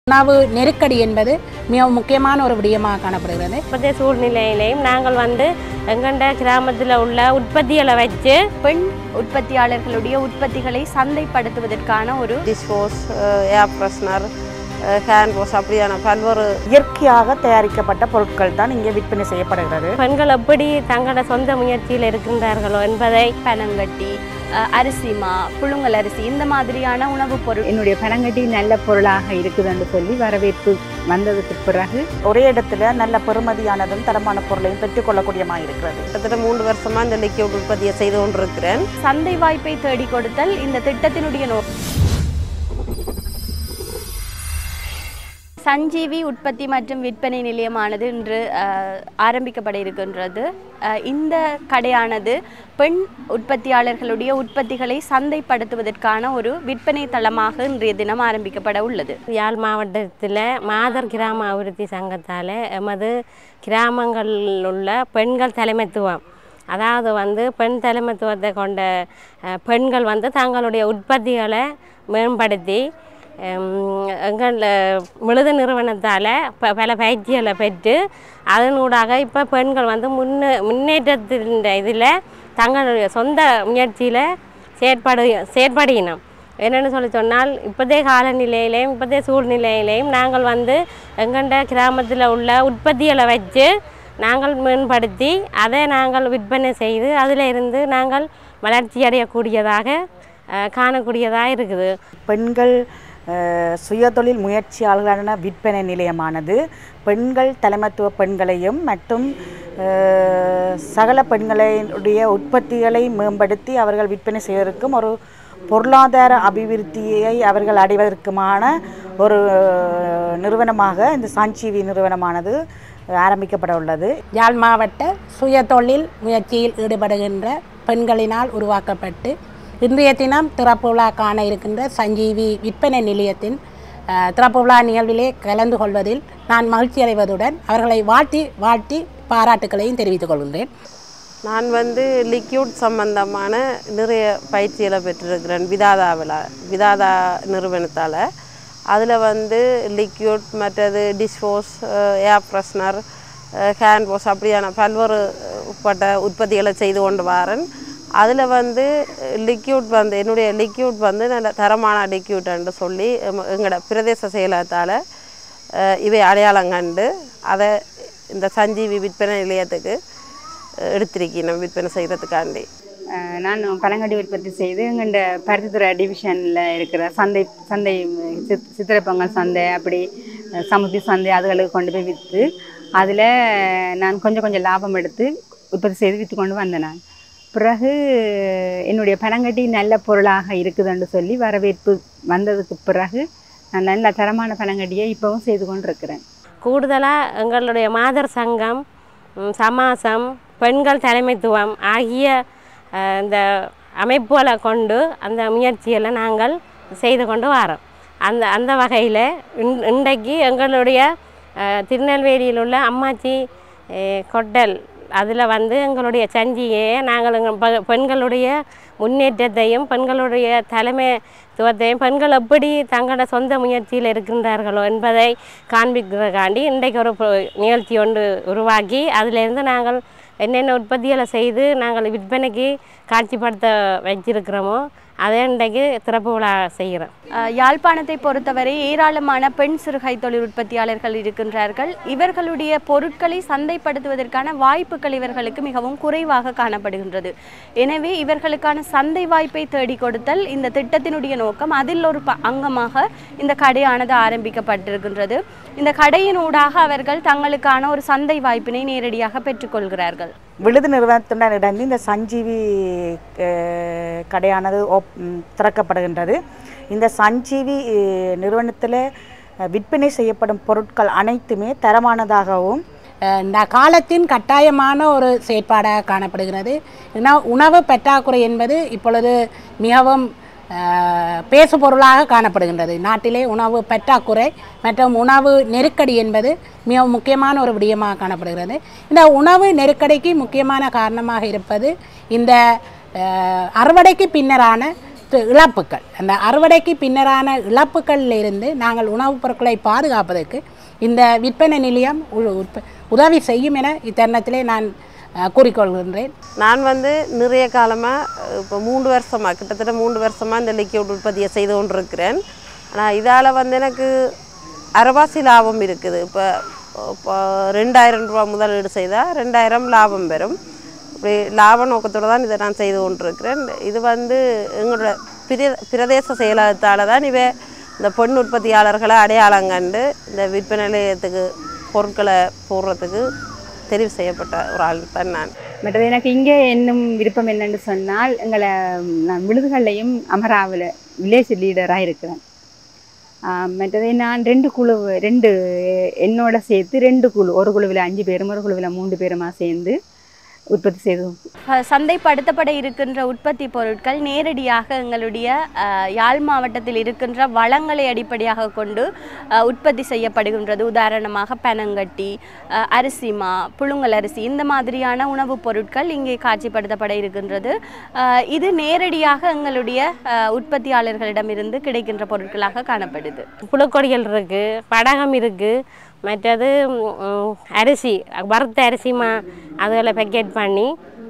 உணவு நெருக்கடி என்பது மிக முக்கியமான ஒரு விடயமாக காணப்படுகிறது இப்போதைய சூழ்நிலையிலையும் நாங்கள் வந்து எங்கண்ட கிராமத்தில் உள்ள உற்பத்திகளை வச்சு பெண் உற்பத்தியாளர்களுடைய உற்பத்திகளை சந்தைப்படுத்துவதற்கான ஒரு dish wash air freshener hand wash அப்படியான பல்வேறு இயற்கையாக தயாரிக்கப்பட்ட பொருட்கள் தான் இங்கே விற்பனை செய்யப்படுகிறது பெண்கள் எப்படி தங்களோட சொந்த முயற்சியில் இருக்கின்றார்களோ என்பதை பனங்கட்டி அஹ், அரிசிமா புழுங்கல் அரிசி இந்த மாதிரியான உணவுப் பொருள் என்னுடைய பனங்கட்டி நல்ல பொருளாக இருக்குதுன்னு சொல்லி வரவேற்பு வந்ததுக்கு பிறகு ஒரே இடத்துல நல்ல பெறுமதியானதும் தரமான பொருளையும் பெற்றுக்கொள்ளக்கூடியமாக இருக்கிறது கிட்டத்தட்ட மூன்று வருஷமாக இந்த லிக்யூட் உற்பத்தியை செய்து கொண்டிருக்கிறேன் சந்தை வாய்ப்பை தேடிக் கொடுத்தல் இந்த திட்டத்தினுடைய நோக்கம் சஞ்சீவி உற்பத்தி மற்றும் விற்பனை நிலையமானது இன்று அஹ், ஆரம்பிக்கப்பட இருக்கின்றது அஹ், இந்த கடையானது பெண் உற்பத்தியாளர்களுடைய உற்பத்திகளை சந்தைப்படுத்துவதற்கான ஒரு விற்பனை தளமாக இன்றைய தினம் ஆரம்பிக்கப்பட உள்ளது யாழ் மாவட்டத்தில் மாதர் கிராம அபிவிருத்தி சங்கத்தால் எமது கிராமங்களில் உள்ள பெண்கள் தலைமைத்துவம் அதாவது வந்து பெண் தலைமைத்துவத்தை கொண்ட அஹ், பெண்கள் வந்து தங்களுடைய உற்பத்திகளை மேம்படுத்தி ஹம், எங்கள் விழுது நிறுவனத்தால் ப பல பயிற்சிகளை பெற்று அதனூடாக இப்போ பெண்கள் வந்து முன்னே முன்னேற்றத்தின் இதில் தங்களுடைய சொந்த முயற்சியில் செயற்படு செயற்படினோம் என்னென்னு சொல்லி சொன்னால் இப்போதைய காலநிலையிலையும் இப்போதைய சூழ்நிலையிலையும் நாங்கள் வந்து எங்கண்ட கிராமத்தில் உள்ள உற்பத்திகளை வச்சு நாங்கள் மேம்படுத்தி அதை நாங்கள் விற்பனை செய்து அதில் இருந்து நாங்கள் வளர்ச்சி அடையக்கூடியதாக அஹ், காணக்கூடியதாக இருக்குது பெண்கள் அஹ், சுயதொழில் முயற்சியாளர்களான விற்பனை நிலையமானது பெண்கள் தலைமைத்துவ பெண்களையும் மற்றும் அஹ், சகல பெண்களுடைய உற்பத்திகளை மேம்படுத்தி அவர்கள் விற்பனை செய்வதற்கும் ஒரு பொருளாதார அபிவிருத்தியை அவர்கள் அடைவதற்குமான ஒரு நிறுவனமாக இந்த சாஞ்சீவி நிறுவனமானது ஆரம்பிக்கப்பட உள்ளது யாழ் மாவட்ட சுயதொழில் முயற்சியில் ஈடுபடுகின்ற பெண்களினால் உருவாக்கப்பட்டு இன்றைய தினம் திறப்பு விழா காண இருக்கின்ற சஞ்சீவி விற்பனை நிலையத்தின் அஹ், திறப்பு விழா நிகழ்விலே கலந்து கொள்வதில் நான் மகிழ்ச்சி அடைவதுடன் அவர்களை வாழ்த்தி வாழ்த்தி பாராட்டுக்களையும் தெரிவித்துக் கொள்கின்றேன் நான் வந்து லிக்யூட் சம்பந்தமான நிறைய பயிற்சிகளை பெற்றிருக்கிறேன் விதாதா விழா விதாதா நிறுவனத்தால் அதில் வந்து லிக்யூட் மற்றது dish wash air freshener hand wash அப்படியான பல்வேறு பட்ட உற்பத்திகளை செய்து கொண்டு வரேன் அதில் வந்து லிக்யூட் வந்து என்னுடைய லிக்யூட் வந்து நல்ல தரமான லிக்யூட்னு சொல்லி எம- எங்களோட பிரதேச செயலகத்தால் இவை அடையாளம் கண்டு அதை இந்த சஞ்சீவி விற்பனை நிலையத்துக்கு எடுத்திருக்கணும் விற்பனை செய்கிறதுக்காண்டி அஹ், நான் பனங்கட்டி உற்பத்தி செய்து எங்கள்ட பருத்தித்துறை டிவிஷனில் இருக்கிற சந்தை சந்தை சித் சித்திரப்பொங்கல் சந்தை அப்படி அஹ், சமுத்தி சந்தை அதுகளுக்கு கொண்டு போய் விற்று அதில் நான் கொஞ்சம் கொஞ்சம் லாபம் எடுத்து உற்பத்தி செய்து விற்று கொண்டு வந்தேன் நான் பிறகு என்னுடைய பனங்கட்டி நல்ல பொருளாக இருக்குதுன்னு சொல்லி வரவேற்பு வந்ததுக்கு பிறகு நான் நல்ல தரமான பனங்கட்டியை இப்போவும் செய்து கொண்டு இருக்கிறேன் கூடுதலாக எங்களுடைய மாதர் சங்கம் ம், சமாசம் பெண்கள் தலைமைத்துவம் ஆகிய அஹ், இந்த அமைப்புகளை கொண்டு அந்த முயற்சிகளை நாங்கள் செய்து கொண்டு வரோம் அந்த அந்த வகையில் இன் இன்றைக்கு எங்களுடைய அஹ், திருநெல்வேலியில் உள்ள அம்மாச்சி அஹ், கொட்டல் அதில் வந்து எங்களுடைய சஞ்சியை நாங்கள் எங்கள் பெ- பெண்களுடைய முன்னேற்றத்தையும் பெண்களுடைய தலைமைத்துவத்தையும் பெண்கள் எப்படி தங்களோட சொந்த முயற்சியில் இருக்கின்றார்களோ என்பதை காண்பிக்கிறதுக்காண்டி இன்றைக்கு ஒரு pro- நிகழ்ச்சி ஒன்று உருவாக்கி அதிலிருந்து நாங்கள் என்னென்ன உற்பத்திகளை செய்து நாங்கள் விற்பனைக்கு காட்சிப்படுத்த வச்சிருக்கிறோமோ அதை இன்றைக்கு திறப்பு விழா செய்கிறோம் அஹ், யாழ்ப்பாணத்தை பொறுத்தவரை ஏராளமான பெண் சிறுகை தொழில் உற்பத்தியாளர்கள் இருக்கின்றார்கள் இவர்களுடைய பொருட்களை சந்தைப்படுத்துவதற்கான வாய்ப்புகள் இவர்களுக்கு மிகவும் குறைவாக காணப்படுகின்றது எனவே இவர்களுக்கான சந்தை வாய்ப்பை தேடிக் கொடுத்தல் இந்த திட்டத்தினுடைய நோக்கம் அதில் ஒரு ப- அங்கமாக இந்த கடையானது ஆரம்பிக்கப்பட்டிருக்கின்றது இந்த கடையினூடாக அவர்கள் தங்களுக்கான ஒரு சந்தை வாய்ப்பினை நேரடியாக பெற்றுக்கொள்கிறார்கள் விழுது நிறுவனத்துடன் இணைந்து இந்த சஞ்சீவி அஹ், கடையானது ஓப் ம், திறக்கப்படுகின்றது இந்த சஞ்சீவி நிறுவனத்தில் விற்பனை செய்யப்படும் பொருட்கள் அனைத்துமே தரமானதாகவும் அஹ் இந்த காலத்தின் கட்டாயமான ஒரு செயற்பாடாக காணப்படுகிறது ஏன்னா உணவு பற்றாக்குறை என்பது இப்பொழுது மிகவும் அஹ், பேசுபொருளாக காணப்படுகின்றது நாட்டிலே உணவு பற்றாக்குறை மற்றும் உணவு நெருக்கடி என்பது மிக முக்கியமான ஒரு விடயமாக காணப்படுகிறது இந்த உணவு நெருக்கடிக்கு முக்கியமான காரணமாக இருப்பது இந்த அஹ், அறுவடைக்கு பின்னரான போஸ்ட் இழப்புகள் அந்த அறுவடைக்கு பின்னரான இழப்புகளில் இருந்து நாங்கள் உணவுப் பொருட்களை பாதுகாப்பதற்கு இந்த விற்பனை நிலையம் உ- உற்ப- உதவி செய்யும் என இத்தருணத்திலே நான் அஹ், கூறிக்கொள்கின்றேன் நான் வந்து நிறைய காலமாக இப்போ மூன்று வருஷமாக கிட்டத்தட்ட மூன்று வருஷமாக இந்த லிக்யூட் உற்பத்தியை செய்து கொண்டிருக்கிறேன் ஆனால் இதால் வந்து எனக்கு அரைவாசி லாபம் இருக்குது இப்போ இப்போ ரெண்டாயிரம் ரூபா முதலீடு செய்தால் ரெண்டாயிரம் லாபம் பெறும் இப்படி லாப நோக்கத்தோடு தான் இதை நான் செய்து கொண்டிருக்கிறேன் இது வந்து எங்களோட பிர பிரதேச செயலகத்தால் தான் இவை இந்த பெண் உற்பத்தியாளர்களை அடையாளம் கண்டு இந்த விற்பனை நிலையத்துக்கு பொருட்களை போடுறதுக்கு தெரிவு செய்யப்பட்ட ஒரு ஆள் தான் நான் மற்றது எனக்கு இங்கே இன்னும் விருப்பம் என்னன்னு சொன்னால் எங்களை ம், நான் விழுதுகள்லையும் அமராவில் வில்லேஜ் லீடராக இருக்கிறேன் ஆஹ் மற்றது நான் ரெண்டு குழு ரெண்டு என்னோட சேர்த்து ரெண்டு குழு ஒரு குழுவில் அஞ்சு பேரும் ஒரு குழுவில் மூன்று பேருமா சேர்ந்து உற்பத்தி செய்து அஹ் சந்தைப்படுத்தப்பட இருக்கின்ற உற்பத்தி பொருட்கள் நேரடியாக எங்களுடைய அஹ், யாழ் மாவட்டத்தில் இருக்கின்ற வளங்களை அடிப்படையாக கொண்டு அஹ், உற்பத்தி செய்யப்படுகின்றது உதாரணமாக பனங்கட்டி அஹ், அரிசிமா புழுங்கல் அரிசி இந்த மாதிரியான உணவுப் பொருட்கள் இங்கே காட்சிப்படுத்தப்பட இருக்கின்றது அஹ், இது நேரடியாக எங்களுடைய அஹ், உற்பத்தியாளர்களிடமிருந்து கிடைக்கின்ற பொருட்களாக காணப்படுது புழுக்கொடிகள் இருக்குது படகம் இருக்குது மற்றது ம், அரிசி வறுத்த அரிசிமா அதுகளை பேக்கெட் பண்ணி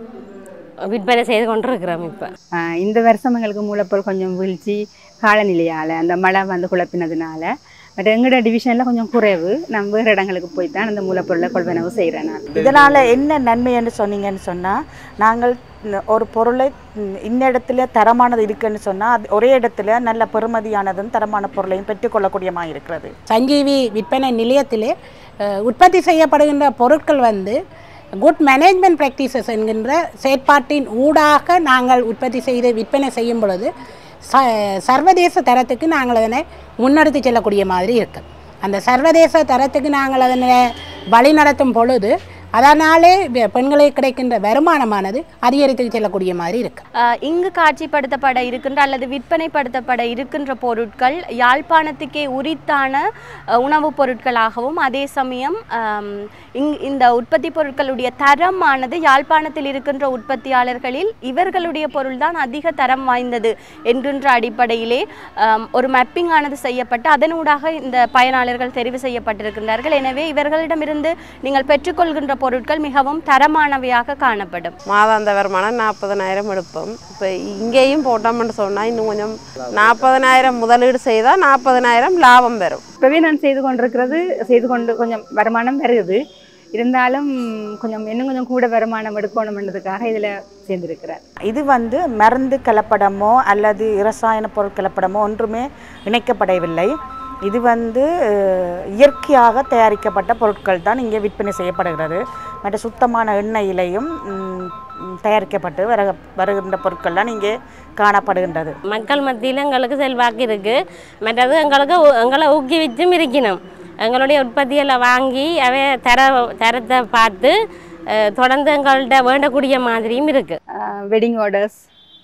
விற்பனை செய்து கொண்டிருக்கிறோம் இப்போ ஆஹ் இந்த வருஷம் எங்களுக்கு மூலப்பொருள் கொஞ்சம் வீழ்ச்சி காலநிலையால் அந்த மழை வந்து குழப்பினதுனால பட் எங்களோட டிவிஷனில் கொஞ்சம் குறைவு நான் வேறு இடங்களுக்கு போய் தான் அந்த மூலப்பொருளை கொள்வனவு செய்கிறேன் நான் இதனால் என்ன நன்மைன்னு சொன்னீங்கன்னு சொன்னால் நாங்கள் இந்த ஒரு பொருளை ம், இந்த இடத்துல தரமானது இருக்குன்னு சொன்னால் அது ஒரே இடத்துல நல்ல பெறுமதியானதும் தரமான பொருளையும் பெற்றுக்கொள்ளக்கூடியமாக இருக்கிறது சஞ்சீவி விற்பனை நிலையத்திலே அஹ், உற்பத்தி செய்யப்படுகின்ற பொருட்கள் வந்து குட் மேனேஜ்மெண்ட் ப்ராக்டிசஸ் என்கின்ற செயற்பாட்டின் ஊடாக நாங்கள் உற்பத்தி செய்து விற்பனை செய்யும் பொழுது ச சர்வதேச தரத்துக்கு நாங்கள் அதனை முன்னெடுத்து செல்லக்கூடிய மாதிரி இருக்கு அந்த சர்வதேச தரத்துக்கு நாங்கள் அதனை வழிநடத்தும் பொழுது அதனாலே வெ- பெண்களுக்கு கிடைக்கின்ற வருமானமானது அதிகரித்து செல்லக்கூடிய மாதிரி இருக்கு ஆஹ் இங்கு காட்சிப்படுத்தப்பட இருக்கின்ற அல்லது விற்பனைப்படுத்தப்பட இருக்கின்ற பொருட்கள் யாழ்ப்பாணத்துக்கே உரித்தான அஹ், உணவுப் பொருட்களாகவும் அதே சமயம் ஆம், இங் இந்த உற்பத்தி பொருட்களுடைய தரமானது யாழ்ப்பாணத்தில் இருக்கின்ற உற்பத்தியாளர்களில் இவர்களுடைய பொருள்தான் அதிக தரம் வாய்ந்தது என்கின்ற அடிப்படையிலே ஆம், ஒரு மேப்பிங் ஆனது செய்யப்பட்டு அதனூடாக இந்த பயனாளர்கள் தெரிவு செய்யப்பட்டிருக்கின்றார்கள் எனவே இவர்களிடமிருந்து நீங்கள் பெற்றுக்கொள்கின்ற பொருட்கள் மிகவும் தரமானவையாக காணப்படும் மாதாந்த வருமானம் நாற்பதனாயிரம் எடுப்போம் இப்போ இங்கேயும் போட்டோம்னு சொன்னால் இன்னும் கொஞ்சம் நாற்பதனாயிரம் முதலீடு செய்தால் நாற்பதனாயிரம் லாபம் வரும் இப்போவே நான் செய்து கொண்டிருக்கிறது செய்து கொண்டு கொஞ்சம் வருமானம் வருது இருந்தாலும் கொஞ்சம் இன்னும் கொஞ்சம் கூட வருமானம் எடுக்கணும்ன்றதுக்காக இதில் சேர்ந்துருக்கிறேன் இது வந்து மருந்து கலப்படமோ அல்லது இரசாயன பொருள் கலப்படமோ ஒன்றுமே இணைக்கப்படவில்லை இது வந்து அஹ், இயற்கையாக தயாரிக்கப்பட்ட பொருட்கள் தான் இங்கே விற்பனை செய்யப்படுகிறது மற்ற சுத்தமான எண்ணெயிலையும் ம், ம், தயாரிக்கப்பட்டு வர வருகின்ற பொருட்கள் தான் இங்கே காணப்படுகின்றது மக்கள் மத்தியில் எங்களுக்கு செல்வாக்கு இருக்குது மற்றது எங்களுக்கு ஊ- எங்களை ஊக்குவிச்சும் இருக்கணும் எங்களுடைய உற்பத்திகளை வாங்கி அவை தர தரத்தை பார்த்து அஹ், தொடர்ந்து எங்கள்கிட்ட வேண்டக்கூடிய மாதிரியும் இருக்குது வெட்டிங் ஆர்டர்ஸ்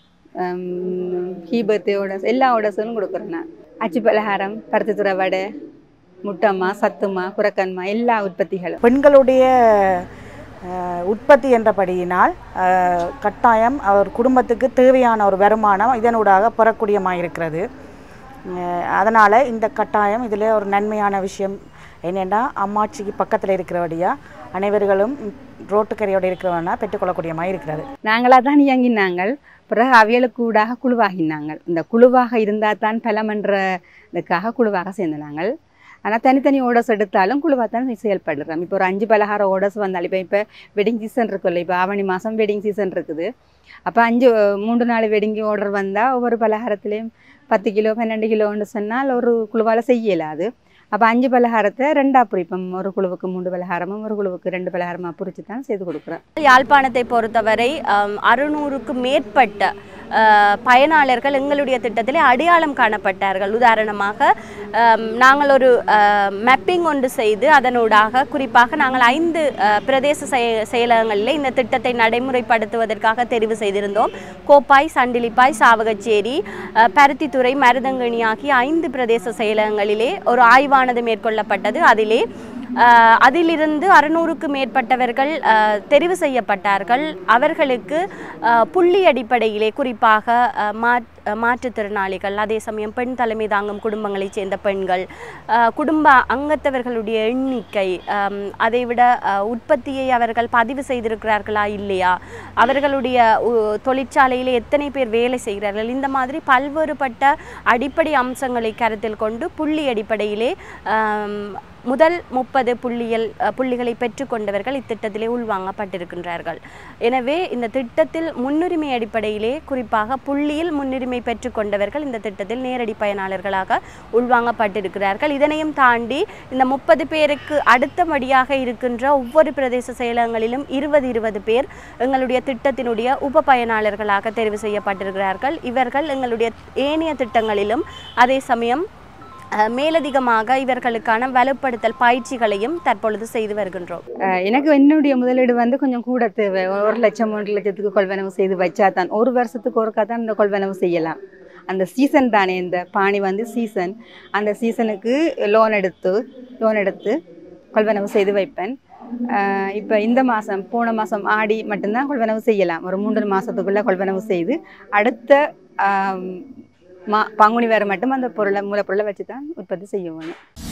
ஹீ பர்த்டே ஆர்டர்ஸ் எல்லா ஆர்டர்ஸும் கொடுக்குறேன் நான் அச்சு பலகாரம் பருத்தித்துறை வடை முட்டம்மா சத்துமா குரக்கன்மா எல்லா உற்பத்திகளும் பெண்களுடைய அஹ், உற்பத்தி என்றபடியினால் அஹ், கட்டாயம் அவர் குடும்பத்துக்கு தேவையான ஒரு வருமானம் இதனூடாக பெறக்கூடியமாக இருக்கிறது அதனால் இந்த கட்டாயம் இதில் ஒரு நன்மையான விஷயம் என்னென்னா அம்மாச்சிக்கு பக்கத்தில் இருக்கிறபடியா அனைவர்களும் ரோட்டுக்கரையோடு இருக்கிறவனா பெற்றுக்கொள்ளக்கூடியமாக இருக்கிறது நாங்களாக தான் இயங்கினாங்கள் பிறகு அவியலுக்கு ஊடாக குழுவாகினாங்கள் இந்த குழுவாக இருந்தால் தான் பலமன்றதுக்காக குழுவாக சேர்ந்து நாங்கள் ஆனால் தனித்தனி ஓடர்ஸ் எடுத்தாலும் குழுவாக தான் செயல்படுறோம் இப்போ ஒரு அஞ்சு பலகார ஓடர்ஸ் வந்தாலும் இப்போ இப்போ வெட்டிங் சீசன் இருக்குல்ல இப்போ ஆவணி மாதம் வெட்டிங் சீசன் இருக்குது அப்போ அஞ்சு மூன்று நாள் வெட்டிங் ஆர்டர் வந்தால் ஒவ்வொரு பலகாரத்துலேயும் பத்து கிலோ பன்னெண்டு கிலோன்னு சொன்னால் ஒரு குழுவால் செய்யலாது அப்போ அஞ்சு பலகாரத்தை ரெண்டாக பிரிப்போம் ஒரு குழுவுக்கு மூன்று பலகாரமும் ஒரு குழுவுக்கு ரெண்டு பலகாரமாக பிரித்து தான் செய்து கொடுக்குறோம் யாழ்ப்பாணத்தை பொறுத்தவரை அம், அறுநூறுக்கு மேற்பட்ட அஹ், பயனாளர்கள் எங்களுடைய திட்டத்திலே அடையாளம் காணப்பட்டார்கள் உதாரணமாக அம், நாங்கள் ஒரு மேப்பிங் ஒன்று செய்து அதனூடாக குறிப்பாக நாங்கள் ஐந்து அஹ், பிரதேச செய- செயலகங்களில் இந்த திட்டத்தை நடைமுறைப்படுத்துவதற்காக தெரிவு செய்திருந்தோம் கோப்பாய் சண்டிலிப்பாய் சாவகச்சேரி அஹ், பருத்தித்துறை மருதங்கணி ஆகிய ஐந்து பிரதேச செயலகங்களிலே ஒரு ஆய்வானது மேற்கொள்ளப்பட்டது அதிலே அஹ், அதிலிருந்து அறுநூறுக்கு மேற்பட்டவர்கள் அஹ், தெரிவு செய்யப்பட்டார்கள் அவர்களுக்கு அஹ், புள்ளி அடிப்படையிலே குறிப்பாக அஹ், மா அஹ், மாற்றுத்திறனாளிகள் அதே சமயம் பெண் தலைமை தாங்கும் குடும்பங்களைச் சேர்ந்த பெண்கள் அஹ், குடும்ப அங்கத்தவர்களுடைய எண்ணிக்கை அம், அதைவிட அஹ், உற்பத்தியை அவர்கள் பதிவு செய்திருக்கிறார்களா இல்லையா அவர்களுடைய உ- தொழிற்சாலையிலே எத்தனை பேர் வேலை செய்கிறார்கள் இந்த மாதிரி பல்வேறுபட்ட அடிப்படை அம்சங்களை கருத்தில் கொண்டு புள்ளி அடிப்படையிலே ஆம், முதல் முப்பது புள்ளியல் அஹ், புள்ளிகளை பெற்றுக்கொண்டவர்கள் இத்திட்டத்திலே உள்வாங்கப்பட்டிருக்கின்றார்கள் எனவே இந்த திட்டத்தில் முன்னுரிமை அடிப்படையிலே குறிப்பாக புள்ளியில் முன்னுரிமை பெற்றுக்கொண்டவர்கள் இந்த திட்டத்தில் நேரடி பயனாளர்களாக உள்வாங்கப்பட்டிருக்கிறார்கள் இதனையும் தாண்டி இந்த முப்பது பேருக்கு அடுத்தபடியாக இருக்கின்ற ஒவ்வொரு பிரதேச செயலகங்களிலும் இருபது இருபது பேர் எங்களுடைய திட்டத்தினுடைய உப பயனாளர்களாக தெரிவு செய்யப்பட்டிருக்கிறார்கள் இவர்கள் எங்களுடைய ஏனைய திட்டங்களிலும் அதே சமயம் அஹ், மேலதிகமாக இவர்களுக்கான வலுப்படுத்தல் பயிற்சிகளையும் தற்பொழுது செய்து வருகின்றோம் அஹ் எனக்கு என்னுடைய முதலீடு வந்து கொஞ்சம் கூட தேவை ஒரு லட்சம் ஒன்றரை லட்சத்துக்கு கொள்வனவு செய்து வச்சா தான் ஒரு வருஷத்துக்கு ஒருக்கா தான் இந்த கொள்வனவு செய்யலாம் அந்த சீசன் தானே இந்த பாணி வந்து சீசன் அந்த சீசனுக்கு லோன் எடுத்து லோன் எடுத்து கொள்வனவு செய்து வைப்பேன் இப்போ இந்த மாதம் போன மாதம் ஆடி மட்டும்தான் கொள்வனவு செய்யலாம் ஒரு மூன்று மாதத்துக்குள்ளே கொள்வனவு செய்து அடுத்த ஆம், மா பங்குனி வேறு மட்டும் அந்த பொருளை மூலப்பொருளை வச்சு தான் உற்பத்தி செய்ய வேணும்